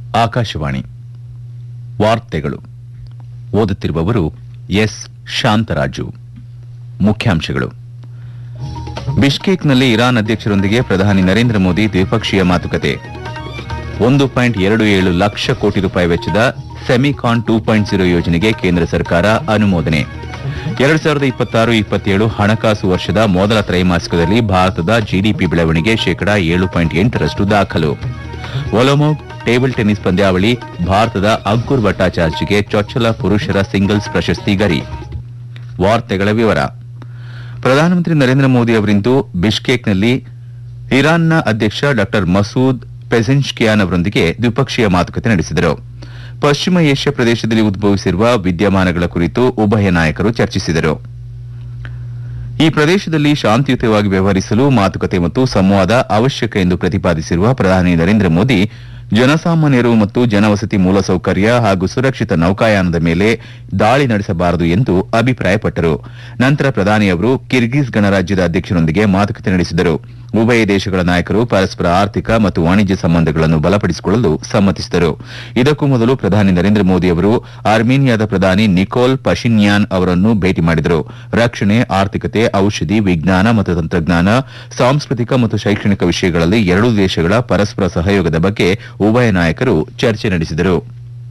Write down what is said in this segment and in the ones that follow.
ಆಕಾಶವಾಣಿ ವಾರ್ತೆಗಳು ಓದುತ್ತಿರುವವರು ಎಸ್ ಶಾಂತರಾಜು ಮುಖ್ಯಾಂಶಗಳು ಬಿಷ್ಕೇಕ್ನಲ್ಲಿ ಇರಾನ್ ಅಧ್ಯಕ್ಷರೊಂದಿಗೆ ಪ್ರಧಾನಿ ನರೇಂದ್ರ ಮೋದಿ ದ್ವಿಪಕ್ಷೀಯ ಮಾತುಕತೆ ಒಂದು ಪಾಯಿಂಟ್ ಎರಡು ಏಳು ಲಕ್ಷ ಕೋಟಿ ರೂಪಾಯಿ ವೆಚ್ಚದ ಸೆಮಿಕಾನ್ ಟೂ ಪಾಯಿಂಟ್ ಜೀರೋ ಯೋಜನೆಗೆ ಕೇಂದ್ರ ಸರ್ಕಾರ ಅನುಮೋದನೆ ಎರಡು ಸಾವಿರದ ಇಪ್ಪತ್ತಾರು ಇಪ್ಪತ್ತೇಳು ಹಣಕಾಸು ವರ್ಷದ ಮೊದಲ ತ್ರೈಮಾಸಿಕದಲ್ಲಿ ಭಾರತದ ಜಿಡಿಪಿ ಬೆಳವಣಿಗೆ ಶೇಕಡಾ ಏಳು ಪಾಯಿಂಟ್ ಎಂಟರಷ್ಟು ದಾಖಲು ಒಲೊಮೊಗ್ ಟೇಬಲ್ ಟೆನ್ನಿಸ್ ಪಂದ್ಯಾವಳಿ ಭಾರತದ ಅಂಕುರ್ ಭಟ್ಟಾಚಾರ್ಜಿಗೆ ಚೊಚ್ಚಲ ಪುರುಷರ ಸಿಂಗಲ್ಸ್ ಪ್ರಶಸ್ತಿ ಗರಿ ವಾರ್ತೆಗಳ ವಿವರ ಪ್ರಧಾನಮಂತ್ರಿ ನರೇಂದ್ರ ಮೋದಿ ಅವರಿಂದು ಬಿಷ್ಕೇಕ್ನಲ್ಲಿ ಇರಾನ್ನ ಅಧ್ಯಕ್ಷ ಡಾ ಮಸೂದ್ ಪೆಝೆನ್ಷ್ಕಿಯಾನ್ ಅವರೊಂದಿಗೆ ದ್ವಿಪಕ್ಷೀಯ ಮಾತುಕತೆ ನಡೆಸಿದರು ಪಶ್ಚಿಮ ಏಷ್ಯಾ ಪ್ರದೇಶದಲ್ಲಿ ಉದ್ಭವಿಸಿರುವ ವಿದ್ಯಮಾನಗಳ ಕುರಿತು ಉಭಯ ನಾಯಕರು ಚರ್ಚಿಸಿದರು ಈ ಪ್ರದೇಶದಲ್ಲಿ ಶಾಂತಿಯುತವಾಗಿ ವ್ಯವಹರಿಸಲು ಮಾತುಕತೆ ಮತ್ತು ಸಂವಾದ ಅವಶ್ಯಕ ಎಂದು ಪ್ರತಿಪಾದಿಸಿರುವ ಪ್ರಧಾನಿ ನರೇಂದ್ರ ಮೋದಿ ಜನಸಾಮಾನ್ಯರು ಮತ್ತು ಜನವಸತಿ ಮೂಲಸೌಕರ್ಯ ಹಾಗೂ ಸುರಕ್ಷಿತ ನೌಕಾಯಾನದ ಮೇಲೆ ದಾಳಿ ನಡೆಸಬಾರದು ಎಂದು ಅಭಿಪ್ರಾಯಪಟ್ಟರು ನಂತರ ಪ್ರಧಾನಿ ಅವರು ಕಿರ್ಗಿಜ್ ಗಣರಾಜ್ಯದ ಅಧ್ಯಕ್ಷರೊಂದಿಗೆ ಮಾತುಕತೆ ನಡೆಸಿದರು ಉಭಯ ದೇಶಗಳ ನಾಯಕರು ಪರಸ್ಪರ ಆರ್ಥಿಕ ಮತ್ತು ವಾಣಿಜ್ಯ ಸಂಬಂಧಗಳನ್ನು ಬಲಪಡಿಸಿಕೊಳ್ಳಲು ಸಮ್ಮತಿಸಿದರು ಇದಕ್ಕೂ ಮೊದಲು ಪ್ರಧಾನಿ ನರೇಂದ್ರ ಮೋದಿ ಅವರು ಆರ್ಮೇನಿಯಾದ ಪ್ರಧಾನಿ ನಿಕೋಲ್ ಪಶಿನ್ಯಾನ್ ಅವರನ್ನು ಭೇಟಿ ಮಾಡಿದರು ರಕ್ಷಣೆ ಆರ್ಥಿಕತೆ ಔಷಧಿ ವಿಜ್ಞಾನ ಮತ್ತು ತಂತ್ರಜ್ಞಾನ ಸಾಂಸ್ಕೃತಿಕ ಮತ್ತು ಶೈಕ್ಷಣಿಕ ವಿಷಯಗಳಲ್ಲಿ ಎರಡೂ ದೇಶಗಳ ಪರಸ್ಪರ ಸಹಯೋಗದ ಬಗ್ಗೆ ಉಭಯ ನಾಯಕರು ಚರ್ಚೆ ನಡೆಸಿದರು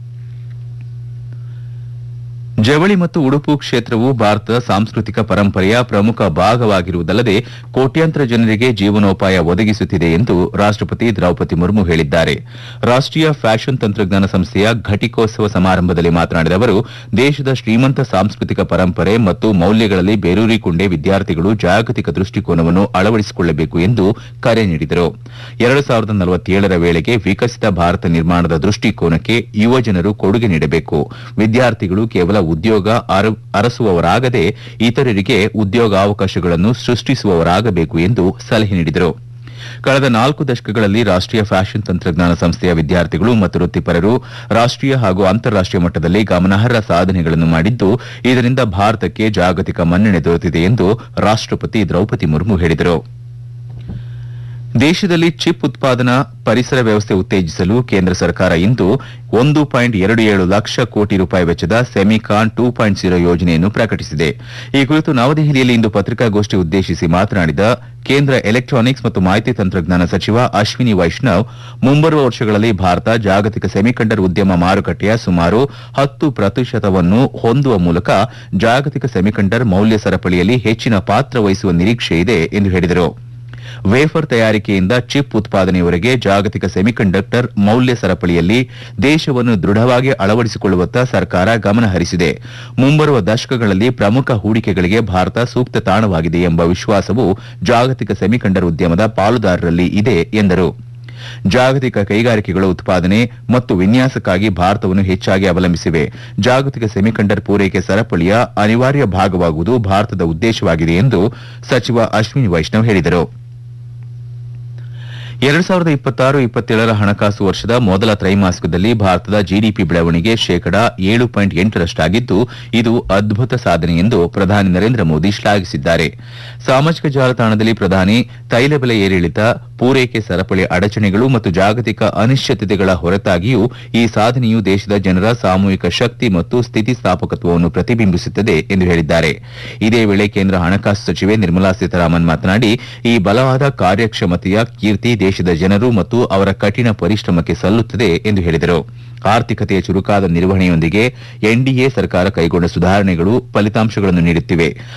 ಜವಳಿ ಮತ್ತು ಉಡುಪು ಕ್ಷೇತ್ರವು ಭಾರತದ ಸಾಂಸ್ಕೃತಿಕ ಪರಂಪರೆಯ ಪ್ರಮುಖ ಭಾಗವಾಗಿರುವುದಲ್ಲದೆ ಕೋಟ್ಯಾಂತರ ಜನರಿಗೆ ಜೀವನೋಪಾಯ ಒದಗಿಸುತ್ತಿದೆ ಎಂದು ರಾಷ್ಟಪತಿ ದ್ರೌಪದಿ ಮುರ್ಮು ಹೇಳಿದ್ದಾರೆ ರಾಷ್ಟೀಯ ಫ್ಯಾಷನ್ ತಂತ್ರಜ್ಞಾನ ಸಂಸ್ಥೆಯ ಘಟಿಕೋತ್ಸವ ಸಮಾರಂಭದಲ್ಲಿ ಮಾತನಾಡಿದ ಅವರು ದೇಶದ ಶ್ರೀಮಂತ ಸಾಂಸ್ಕೃತಿಕ ಪರಂಪರೆ ಮತ್ತು ಮೌಲ್ಯಗಳಲ್ಲಿ ಬೇರೂರಿಕೊಂಡೇ ವಿದ್ಯಾರ್ಥಿಗಳು ಜಾಗತಿಕ ದೃಷ್ಟಿಕೋನವನ್ನು ಅಳವಡಿಸಿಕೊಳ್ಳಬೇಕು ಎಂದು ಕರೆ ನೀಡಿದರು ಎರಡು ಸಾವಿರದ ನಲವತ್ತೇಳರ ವೇಳೆಗೆ ವಿಕಸಿತ ಭಾರತ ನಿರ್ಮಾಣದ ದೃಷ್ಟಿಕೋನಕ್ಕೆ ಯುವಜನರು ಕೊಡುಗೆ ನೀಡಬೇಕು ವಿದ್ಯಾರ್ಥಿಗಳು ಕೇವಲ ಉದ್ಯೋಗ ಅರ- ಅರಸುವವರಾಗದೆ ಇತರರಿಗೆ ಉದ್ಯೋಗಾವಕಾಶಗಳನ್ನು ಸೃಷ್ಟಿಸುವವರಾಗಬೇಕು ಎಂದು ಸಲಹೆ ನೀಡಿದರು ಕಳೆದ ನಾಲ್ಕು ದಶಕಗಳಲ್ಲಿ ರಾಷ್ಟೀಯ ಫ್ಯಾಷನ್ ತಂತ್ರಜ್ಞಾನ ಸಂಸ್ಥೆಯ ವಿದ್ಯಾರ್ಥಿಗಳು ಮತ್ತು ವೃತ್ತಿಪರರು ರಾಷ್ಟೀಯ ಹಾಗೂ ಅಂತಾರಾಷ್ಟೀಯ ಮಟ್ಟದಲ್ಲಿ ಗಮನಾರ್ಹ ಸಾಧನೆಗಳನ್ನು ಮಾಡಿದ್ದು ಇದರಿಂದ ಭಾರತಕ್ಕೆ ಜಾಗತಿಕ ಮನ್ನಣೆ ದೊರೆತಿದೆ ಎಂದು ರಾಷ್ಟಪತಿ ದ್ರೌಪದಿ ಮುರ್ಮು ಹೇಳಿದರು ದೇಶದಲ್ಲಿ ಚಿಪ್ ಉತ್ಪಾದನಾ ಪರಿಸರ ವ್ಯವಸ್ಥೆ ಉತ್ತೇಜಿಸಲು ಕೇಂದ್ರ ಸರ್ಕಾರ ಇಂದು ಒಂದು ಪಾಯಿಂಟ್ ಎರಡು ಏಳು ಲಕ್ಷ ಕೋಟಿ ರೂಪಾಯಿ ವೆಚ್ಚದ ಸೆಮಿಕಾನ್ ಟೂ ಪಾಯಿಂಟ್ ಜೀರೋ ಯೋಜನೆಯನ್ನು ಪ್ರಕಟಿಸಿದೆ ಈ ಕುರಿತು ನವದೆಹಲಿಯಲ್ಲಿ ಇಂದು ಪತ್ರಿಕಾಗೋಷ್ಠಿ ಉದ್ದೇಶಿಸಿ ಮಾತನಾಡಿದ ಕೇಂದ್ರ ಎಲೆಕ್ಟ್ರಾನಿಕ್ಸ್ ಮತ್ತು ಮಾಹಿತಿ ತಂತ್ರಜ್ಞಾನ ಸಚಿವ ಅಶ್ವಿನಿ ವೈಷ್ಣವ್ ಮುಂಬರುವ ವರ್ಷಗಳಲ್ಲಿ ಭಾರತ ಜಾಗತಿಕ ಸೆಮಿಕಂಡರ್ ಉದ್ಯಮ ಮಾರುಕಟ್ಟೆಯ ಸುಮಾರು ಹತ್ತು ಪ್ರತಿಶತವನ್ನು ಹೊಂದುವ ಮೂಲಕ ಜಾಗತಿಕ ಸೆಮಿಕಂಡರ್ ಮೌಲ್ಯ ಸರಪಳಿಯಲ್ಲಿ ಹೆಚ್ಚಿನ ಪಾತ್ರ ವಹಿಸುವ ನಿರೀಕ್ಷೆ ಇದೆ ಎಂದು ಹೇಳಿದರು ವೇಫರ್ ತಯಾರಿಕೆಯಿಂದ ಚಿಪ್ ಉತ್ಪಾದನೆಯವರೆಗೆ ಜಾಗತಿಕ ಸೆಮಿಕಂಡಕ್ಟರ್ ಮೌಲ್ಯ ಸರಪಳಿಯಲ್ಲಿ ದೇಶವನ್ನು ದೃಢವಾಗಿ ಅಳವಡಿಸಿಕೊಳ್ಳುವತ್ತ ಸರ್ಕಾರ ಗಮನ ಹರಿಸಿದೆ ಮುಂಬರುವ ದಶಕಗಳಲ್ಲಿ ಪ್ರಮುಖ ಹೂಡಿಕೆಗಳಿಗೆ ಭಾರತ ಸೂಕ್ತ ತಾಣವಾಗಿದೆ ಎಂಬ ವಿಶ್ವಾಸವು ಜಾಗತಿಕ ಸೆಮಿಕಂಡರ್ ಉದ್ಯಮದ ಪಾಲುದಾರರಲ್ಲಿ ಇದೆ ಎಂದರು ಜಾಗತಿಕ ಕೈಗಾರಿಕೆಗಳ ಉತ್ಪಾದನೆ ಮತ್ತು ವಿನ್ಯಾಸಕ್ಕಾಗಿ ಭಾರತವನ್ನು ಹೆಚ್ಚಾಗಿ ಅವಲಂಬಿಸಿವೆ ಜಾಗತಿಕ ಸೆಮಿಕಂಡರ್ ಪೂರೈಕೆ ಸರಪಳಿಯ ಅನಿವಾರ್ಯ ಭಾಗವಾಗುವುದು ಭಾರತದ ಉದ್ದೇಶವಾಗಿದೆ ಎಂದು ಸಚಿವ ಅಶ್ವಿನಿ ವೈಷ್ಣವ್ ಹೇಳಿದರು ಎರಡು ಸಾವಿರದ ಇಪ್ಪತ್ತಾರು ಇಪ್ಪತ್ತೇಳರ ಹಣಕಾಸು ವರ್ಷದ ಮೊದಲ ತ್ರೈಮಾಸಿಕದಲ್ಲಿ ಭಾರತದ ಜಿಡಿಪಿ ಬೆಳವಣಿಗೆ ಶೇಕಡಾ ಏಳು ಪಾಯಿಂಟ್ ಎಂಟರಷ್ಟಾಗಿದ್ದು ಇದು ಅದ್ಭುತ ಸಾಧನೆ ಎಂದು ಪ್ರಧಾನಿ ನರೇಂದ್ರ ಮೋದಿ ಶ್ಲಾಘಿಸಿದ್ದಾರೆ ಸಾಮಾಜಿಕ ಜಾಲತಾಣದಲ್ಲಿ ಪ್ರಧಾನಿ ತೈಲ ಬೆಲೆ ಏರಿಳಿತ ಪೂರೈಕೆ ಸರಪಳಿ ಅಡಚಣೆಗಳು ಮತ್ತು ಜಾಗತಿಕ ಅನಿಶ್ಚಿತತೆಗಳ ಹೊರತಾಗಿಯೂ ಈ ಸಾಧನೆಯು ದೇಶದ ಜನರ ಸಾಮೂಹಿಕ ಶಕ್ತಿ ಮತ್ತು ಸ್ಥಿತಿಸ್ಥಾಪಕತ್ವವನ್ನು ಪ್ರತಿಬಿಂಬಿಸುತ್ತದೆ ಎಂದು ಹೇಳಿದ್ದಾರೆ ಇದೇ ವೇಳೆ ಕೇಂದ್ರ ಹಣಕಾಸು ಸಚಿವೆ ನಿರ್ಮಲಾ ಸೀತಾರಾಮನ್ ಮಾತನಾಡಿ ಈ ಬಲವಾದ ಕಾರ್ಯಕ್ಷಮತೆಯ ಕೀರ್ತಿ ದೇಶದ ಜನರು ಮತ್ತು ಅವರ ಕಠಿಣ ಪರಿಶ್ರಮಕ್ಕೆ ಸಲ್ಲುತ್ತದೆ ಎಂದು ಹೇಳಿದರು ಆರ್ಥಿಕತೆಯ ಚುರುಕಾದ ನಿರ್ವಹಣೆಯೊಂದಿಗೆ ಎನ್ಡಿಎ ಸರ್ಕಾರ ಕೈಗೊಂಡ ಸುಧಾರಣೆಗಳು ಫಲಿತಾಂಶಗಳನ್ನು ನೀಡುತ್ತಿವೆ